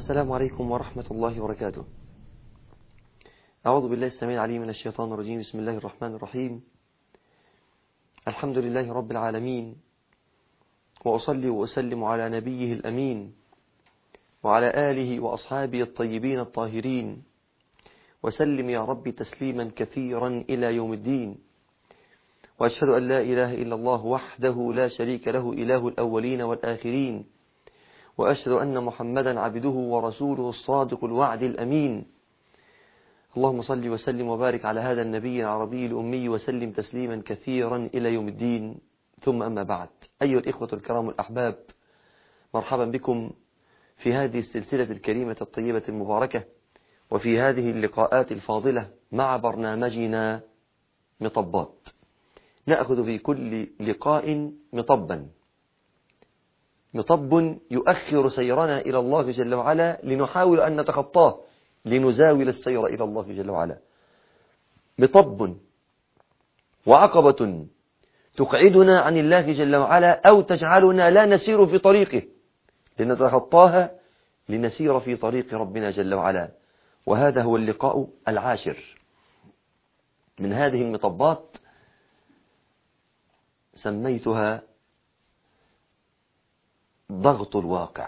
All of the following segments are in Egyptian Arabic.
السلام عليكم ورحمة الله وبركاته أعوذ بالله السميع العليم من الشيطان الرجيم بسم الله الرحمن الرحيم الحمد لله رب العالمين وأصلي وأسلم على نبيه الأمين وعلى آله وأصحابه الطيبين الطاهرين وسلم يا رب تسليما كثيرا إلى يوم الدين وأشهد أن لا إله إلا الله وحده لا شريك له إله الأولين والآخرين وأشهد أن محمدا عبده ورسوله الصادق الوعد الأمين اللهم صل وسلم وبارك على هذا النبي العربي الأمي وسلم تسليما كثيرا إلى يوم الدين ثم أما بعد أيها الإخوة الكرام الأحباب مرحبا بكم في هذه السلسلة الكريمة الطيبة المباركة وفي هذه اللقاءات الفاضلة مع برنامجنا مطبات نأخذ في كل لقاء مطبا مطب يؤخر سيرنا إلى الله جل وعلا لنحاول أن نتخطاه لنزاول السير إلى الله جل وعلا مطب وعقبة تقعدنا عن الله جل وعلا أو تجعلنا لا نسير في طريقه لنتخطاها لنسير في طريق ربنا جل وعلا وهذا هو اللقاء العاشر من هذه المطبات سميتها ضغط الواقع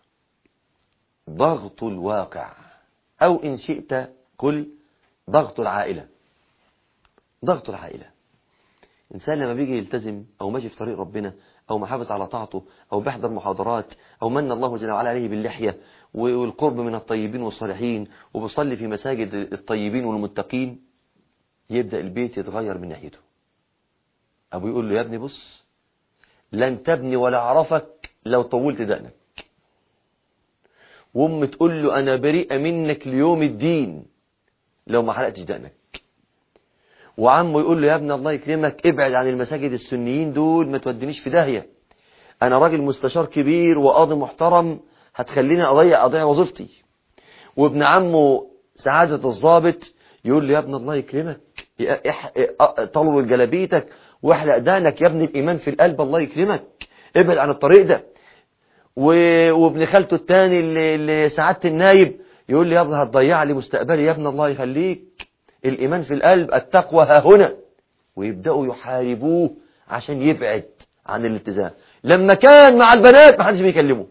ضغط الواقع أو إن شئت كل ضغط العائلة ضغط العائلة إنسان لما بيجي يلتزم أو ماشي في طريق ربنا أو محافظ على طاعته أو بيحضر محاضرات أو من الله جل وعلا عليه باللحية والقرب من الطيبين والصالحين وبيصلي في مساجد الطيبين والمتقين يبدأ البيت يتغير من ناحيته أبو يقول له يا ابني بص لن تبني ولا أعرفك لو طولت دقنك وام تقول له أنا بريئة منك ليوم الدين لو ما حرقتش دقنك وعمه يقول له يا ابن الله يكرمك ابعد عن المساجد السنيين دول ما تودنيش في داهية أنا راجل مستشار كبير وقاضي محترم هتخليني أضيع أضيع وظيفتي وابن عمه سعادة الضابط يقول له يا ابن الله يكرمك طلوا جلابيتك واحلق دانك يا ابن الإيمان في القلب الله يكرمك ابعد عن الطريق ده وابن خالته الثاني اللي, اللي سعادة النايب يقول لي يا ابن هتضيع لي مستقبلي يا ابن الله يخليك الإيمان في القلب التقوى ها هنا ويبدأوا يحاربوه عشان يبعد عن الالتزام لما كان مع البنات ما حدش بيكلمه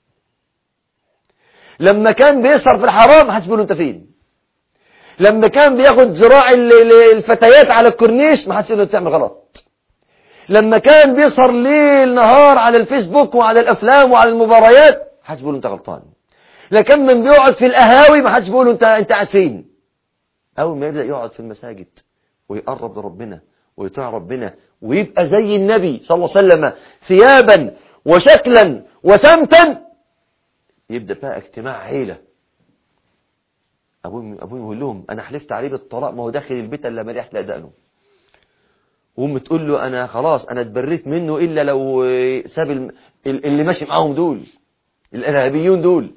لما كان بيسهر في الحرام ما حدش بيقول انت فين لما كان بياخد ذراع الفتيات على الكورنيش ما حدش يقول له تعمل غلط لما كان بيسهر ليل نهار على الفيسبوك وعلى الافلام وعلى المباريات ما حدش بيقول انت غلطان لكن من بيقعد في القهاوي ما حدش بيقول انت انت قاعد فين اول ما يبدا يقعد في المساجد ويقرب لربنا ويطيع ربنا ويبقى زي النبي صلى الله عليه وسلم ثيابا وشكلا وسمتا يبدا بقى اجتماع عيله ابوهم ابوهم يقول لهم انا حلفت عليه بالطلاق ما هو داخل البيت الا ما يحلق دقنه وام تقول له انا خلاص انا اتبريت منه الا لو ساب اللي ماشي معاهم دول الارهابيون دول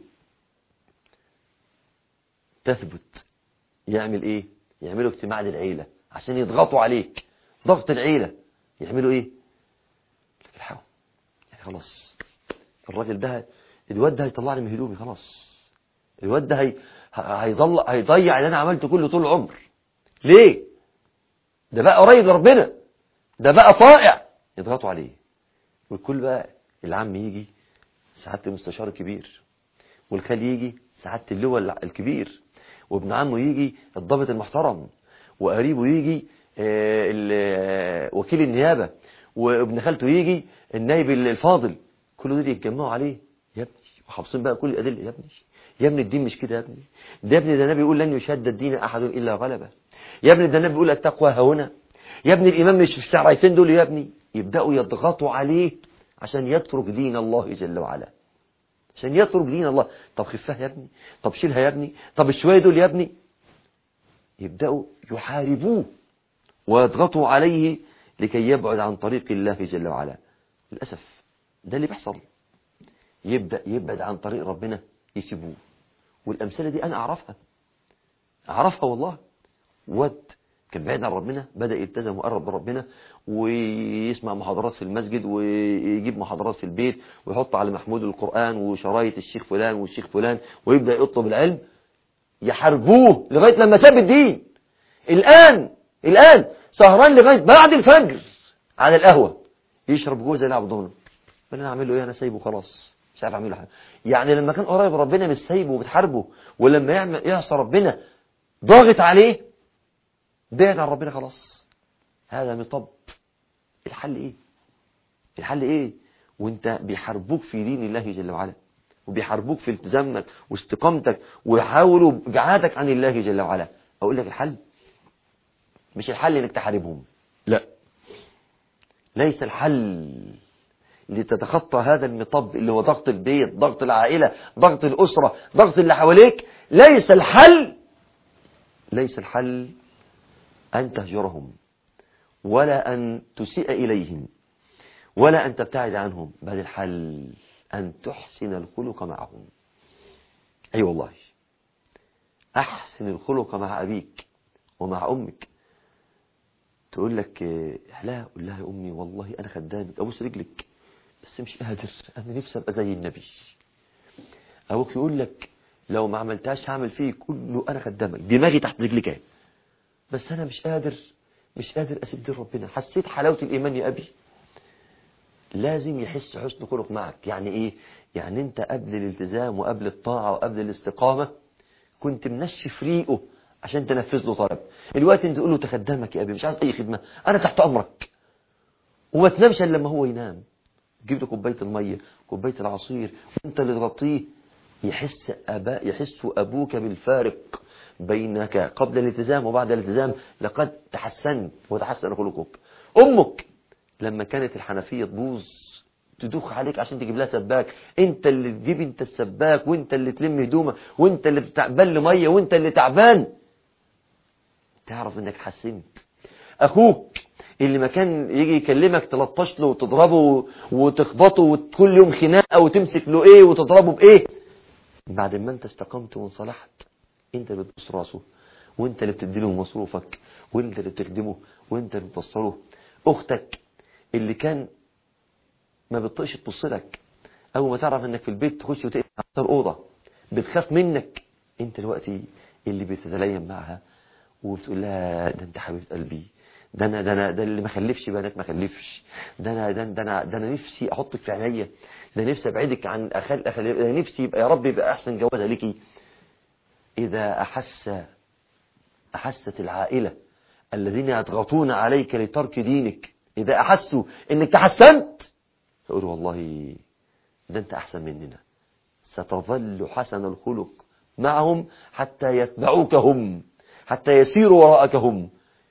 تثبت يعمل ايه يعملوا اجتماع للعيلة عشان يضغطوا عليك ضغط العيلة يعملوا ايه الحقوا يعني خلاص الراجل ده الواد ده هيطلعني من هدومي خلاص الواد ده هي... هيضل... هيضيع اللي انا عملته كله طول العمر ليه ده بقى قريب لربنا ده بقى طائع يضغطوا عليه والكل بقى العم يجي سعادة المستشار الكبير والخال يجي سعادة اللواء الكبير وابن عمه يجي الضابط المحترم وقريبه يجي وكيل النيابة وابن خالته يجي النايب الفاضل كل دول يتجمعوا عليه يا ابني وحافظين بقى كل الأدلة يا ابني يا ابني الدين مش كده يا ابني ده يا ابني ده النبي يقول لن يشد الدين أحد إلا غلبه يا ابني ده النبي بيقول التقوى هنا يا ابني الإمام مش في السعريتين دول يا ابني يبدأوا يضغطوا عليه عشان يترك دين الله جل وعلا عشان يترك دين الله طب خفها يا ابني طب شيلها يا ابني طب الشوية دول يا ابني يبدأوا يحاربوه ويضغطوا عليه لكي يبعد عن طريق الله جل وعلا للأسف ده اللي بيحصل يبدأ يبعد عن طريق ربنا يسيبوه والأمثلة دي أنا أعرفها أعرفها والله واد كان بعيد عن ربنا بدأ يلتزم وقرب بربنا ويسمع محاضرات في المسجد ويجيب محاضرات في البيت ويحط على محمود القرآن وشرايط الشيخ فلان والشيخ فلان ويبدأ يطلب العلم يحاربوه لغاية لما ساب الدين الآن الآن سهران لغاية بعد الفجر على القهوة يشرب جوه زي يلعب ضمنه انا اعمل له ايه انا سايبه خلاص مش عارف اعمل له حاجه يعني لما كان قريب ربنا مش سايبه وبتحاربه ولما يعمل يعصى ربنا ضاغط عليه بعد عن ربنا خلاص هذا مطب الحل ايه الحل ايه وانت بيحاربوك في دين الله جل وعلا وبيحاربوك في التزامك واستقامتك ويحاولوا ابعادك عن الله جل وعلا اقول لك الحل مش الحل انك تحاربهم لا ليس الحل لتتخطى هذا المطب اللي هو ضغط البيت ضغط العائلة ضغط الأسرة ضغط اللي حواليك ليس الحل ليس الحل أن تهجرهم ولا أن تسيء إليهم ولا أن تبتعد عنهم بل الحل أن تحسن الخلق معهم أي أيوة والله أحسن الخلق مع أبيك ومع أمك تقول لك لا قول لها يا أمي والله أنا خدامك أبوس رجلك بس مش قادر أنا نفسي أبقى زي النبي أبوك يقول لك لو ما عملتهاش هعمل فيك قول له أنا خدامك دماغي تحت رجلك اهي بس أنا مش قادر مش قادر أسيب دين ربنا حسيت حلاوة الإيمان يا أبي لازم يحس حسن خلق معك يعني إيه يعني أنت قبل الالتزام وقبل الطاعة وقبل الاستقامة كنت منشف ريقه عشان تنفذ له طلب الوقت انت تقول له تخدمك يا ابي مش عايز اي خدمه انا تحت امرك وما تنامش الا لما هو ينام تجيب له كوبايه الميه كوبايه العصير وانت اللي تغطيه يحس أبا يحس ابوك بالفارق بينك قبل الالتزام وبعد الالتزام لقد تحسنت وتحسن خلقك امك لما كانت الحنفيه تبوظ تدوخ عليك عشان تجيب لها سباك انت اللي تجيب انت السباك وانت اللي تلم هدومك وانت اللي بتعبان ميه وانت اللي تعبان تعرف انك حسنت اخوك اللي ما كان يجي يكلمك تلطش له وتضربه وتخبطه وكل يوم خناقه وتمسك له ايه وتضربه بايه بعد ما انت استقمت وانصلحت انت اللي بتبص راسه وانت اللي بتدي له مصروفك وانت اللي بتخدمه وانت اللي بتوصله اختك اللي كان ما بتطقش تبص لك اول ما تعرف انك في البيت تخش وتقفل على الاوضه بتخاف منك انت دلوقتي اللي بتتلين معها وبتقول لها ده انت حبيبه قلبي ده انا ده انا ده اللي ما خلفش بنات ما خلفش ده انا ده, ده انا ده انا نفسي احطك في عينيا ده نفسي ابعدك عن اخل اخل ده نفسي يبقى يا رب يبقى احسن جوازه ليكي اذا احس احست العائله الذين يضغطون عليك لترك دينك اذا احسوا انك تحسنت فقولوا والله ده انت احسن مننا ستظل حسن الخلق معهم حتى يتبعوك هم حتى يسيروا وراءك هم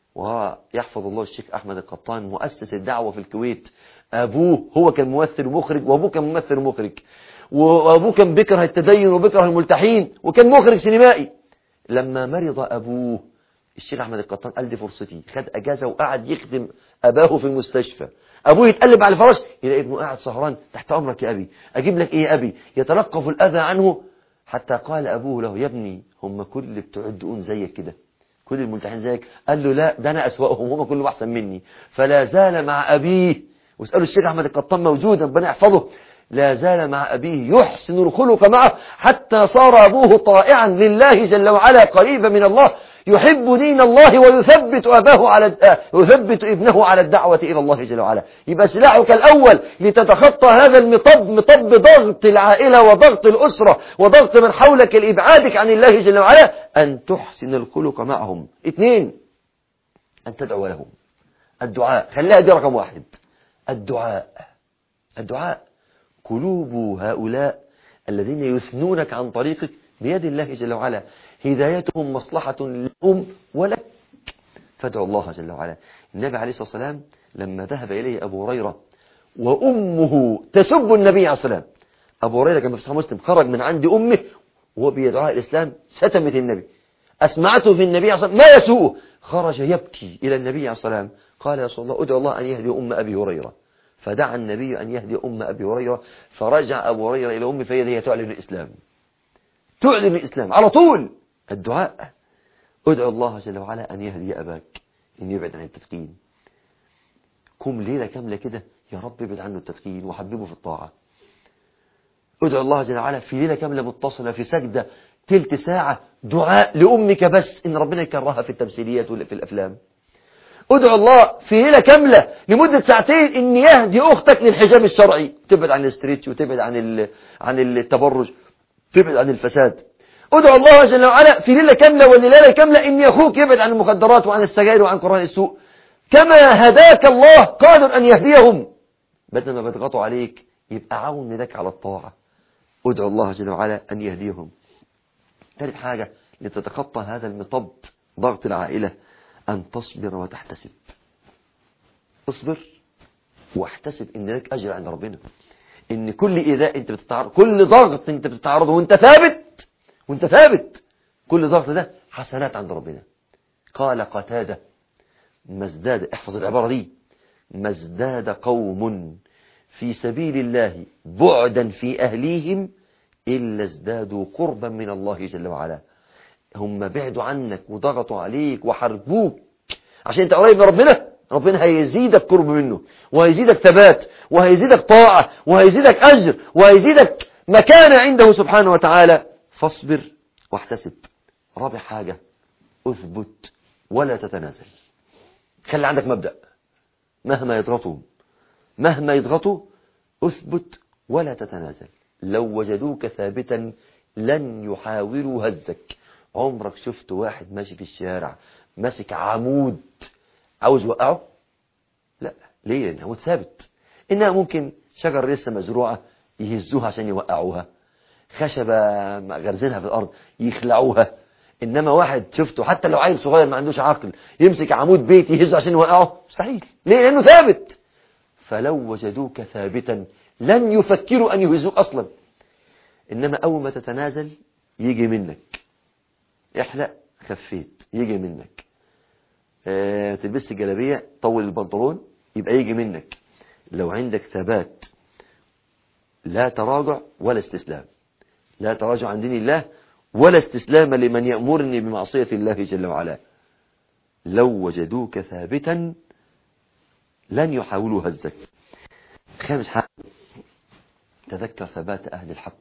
ويحفظ الله الشيخ أحمد القطان مؤسس الدعوة في الكويت أبوه هو كان ممثل ومخرج وأبوه كان ممثل ومخرج وأبوه كان بيكره التدين وبيكره الملتحين وكان مخرج سينمائي لما مرض أبوه الشيخ أحمد القطان قال دي فرصتي خد أجازة وقعد يخدم أباه في المستشفى أبوه يتقلب على الفراش يلاقي ابنه قاعد سهران تحت أمرك يا أبي أجيب لك إيه يا أبي يتلقف الأذى عنه حتى قال أبوه له يا ابني هم كل بتوع الدقون زيك كده كل الملتحين زيك قال له لا ده أنا أسوأهم هم كلهم أحسن مني فلا زال مع أبيه واسألوا الشيخ أحمد القطان موجودا ربنا يحفظه لا زال مع أبيه يحسن الخلق معه حتى صار أبوه طائعا لله جل وعلا قريبا من الله يحب دين الله ويثبت أباه على يثبت ابنه على الدعوة إلى الله جل وعلا يبقى سلاحك الأول لتتخطى هذا المطب مطب ضغط العائلة وضغط الأسرة وضغط من حولك لإبعادك عن الله جل وعلا أن تحسن الخلق معهم اثنين أن تدعو لهم الدعاء خليها دي رقم واحد الدعاء الدعاء قلوب هؤلاء الذين يثنونك عن طريقك بيد الله جل وعلا هدايتهم مصلحة لهم ولك فادعوا الله جل وعلا النبي عليه الصلاة والسلام لما ذهب إليه أبو هريرة وأمه تسب النبي عليه الصلاة والسلام أبو هريرة كما في صحيح مسلم خرج من عند أمه وهو بيدعاء الإسلام ستمت النبي أسمعته في النبي عليه الصلاة والسلام ما يسوءه خرج يبكي إلى النبي عليه الصلاة والسلام قال يا رسول الله ادعو الله أن يهدي أم أبي هريرة فدعا النبي أن يهدي أم أبي هريرة فرجع أبو هريرة إلى أمه فهي هي تعلن الإسلام تعلن الإسلام على طول الدعاء ادعو الله جل وعلا أن يهدي أباك إنه يبعد عن التدخين قم ليلة كاملة كده يا رب ابعد عنه التدخين وحببه في الطاعة ادعو الله جل وعلا في ليلة كاملة متصلة في سجدة تلت ساعة دعاء لأمك بس إن ربنا يكرهها في التمثيليات ولا في الأفلام ادعو الله في ليلة كاملة لمدة ساعتين إن يهدي أختك للحجاب الشرعي تبعد عن الاستريتش وتبعد عن ال... عن التبرج تبعد عن الفساد ادعو الله جل وعلا في ليلة كاملة وليلة كاملة إن أخوك يبعد عن المخدرات وعن السجاير وعن قرآن السوء كما هداك الله قادر أن يهديهم بدل ما بيضغطوا عليك يبقى عون لك على الطاعة ادعو الله جل وعلا أن يهديهم ثالث حاجة لتتخطى هذا المطب ضغط العائلة أن تصبر وتحتسب اصبر واحتسب إن لك أجر عند ربنا إن كل إيذاء أنت بتتعرض كل ضغط أنت بتتعرضه وأنت ثابت وأنت ثابت كل ضغط ده حسنات عند ربنا قال قتادة ما ازداد احفظ العبارة دي ما ازداد قوم في سبيل الله بعدا في أهليهم إلا ازدادوا قربا من الله جل وعلا هم بعدوا عنك وضغطوا عليك وحربوك عشان انت قريب من ربنا ربنا هيزيدك قرب منه وهيزيدك ثبات وهيزيدك طاعة وهيزيدك أجر وهيزيدك مكانة عنده سبحانه وتعالى فاصبر واحتسب رابع حاجة اثبت ولا تتنازل خلي عندك مبدأ مهما يضغطوا مهما يضغطوا اثبت ولا تتنازل لو وجدوك ثابتا لن يحاولوا هزك عمرك شفت واحد ماشي في الشارع ماسك عمود عاوز يوقعه لا ليه لانه ثابت انها ممكن شجر لسه مزروعه يهزوها عشان يوقعوها خشبه غرزينها في الارض يخلعوها انما واحد شفته حتى لو عيل صغير ما عندوش عقل يمسك عمود بيت يهزه عشان يوقعه مستحيل ليه لانه ثابت فلو وجدوك ثابتا لن يفكروا ان يهزوك اصلا انما اول ما تتنازل يجي منك احلق خفيت يجي منك اه تلبس الجلابيه طول البنطلون يبقى يجي منك لو عندك ثبات لا تراجع ولا استسلام لا تراجع عن دين الله ولا استسلام لمن يأمرني بمعصية الله جل وعلا لو وجدوك ثابتا لن يحاولوا هزك خامس حاجة تذكر ثبات أهل الحق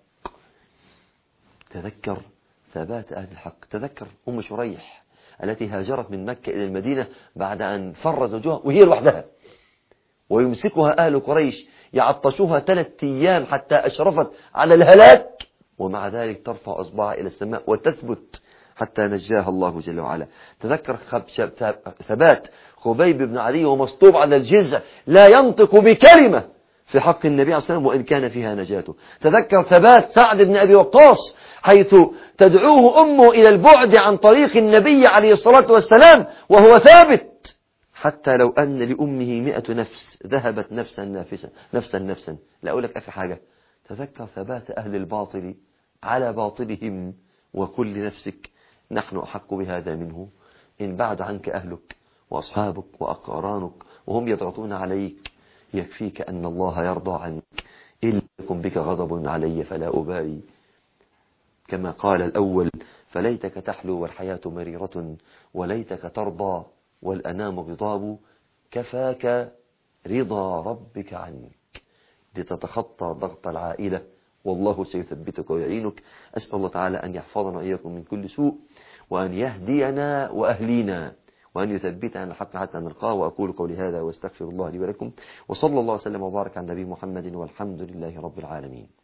تذكر ثبات أهل الحق تذكر أم شريح التي هاجرت من مكة إلى المدينة بعد أن فر زوجها وهي لوحدها ويمسكها أهل قريش يعطشوها ثلاثة أيام حتى أشرفت على الهلاك ومع ذلك ترفع أصبعها إلى السماء وتثبت حتى نجاها الله جل وعلا تذكر ثبات خبيب بن علي ومصطوب على الجزع لا ينطق بكلمة في حق النبي عليه الصلاة والسلام وإن كان فيها نجاته تذكر ثبات سعد بن أبي وقاص حيث تدعوه أمه إلى البعد عن طريق النبي عليه الصلاة والسلام وهو ثابت حتى لو أن لأمه مئة نفس ذهبت نفسا نافسا نفسا نفسا لا أقول لك آخر حاجة تذكر ثبات أهل الباطل على باطلهم وكل نفسك نحن أحق بهذا منه إن بعد عنك أهلك وأصحابك وأقرانك وهم يضغطون عليك يكفيك أن الله يرضى عنك إن يكن بك غضب علي فلا أبالي كما قال الأول فليتك تحلو والحياة مريرة وليتك ترضى والأنام غضاب كفاك رضا ربك عنك لتتخطى ضغط العائلة والله سيثبتك ويعينك أسأل الله تعالى أن يحفظنا وإياكم من كل سوء وأن يهدينا وأهلينا وأن يثبتنا على الحق حتى نلقاه وأقول قولي هذا واستغفر الله لي ولكم وصلى الله وسلم وبارك على النبي محمد والحمد لله رب العالمين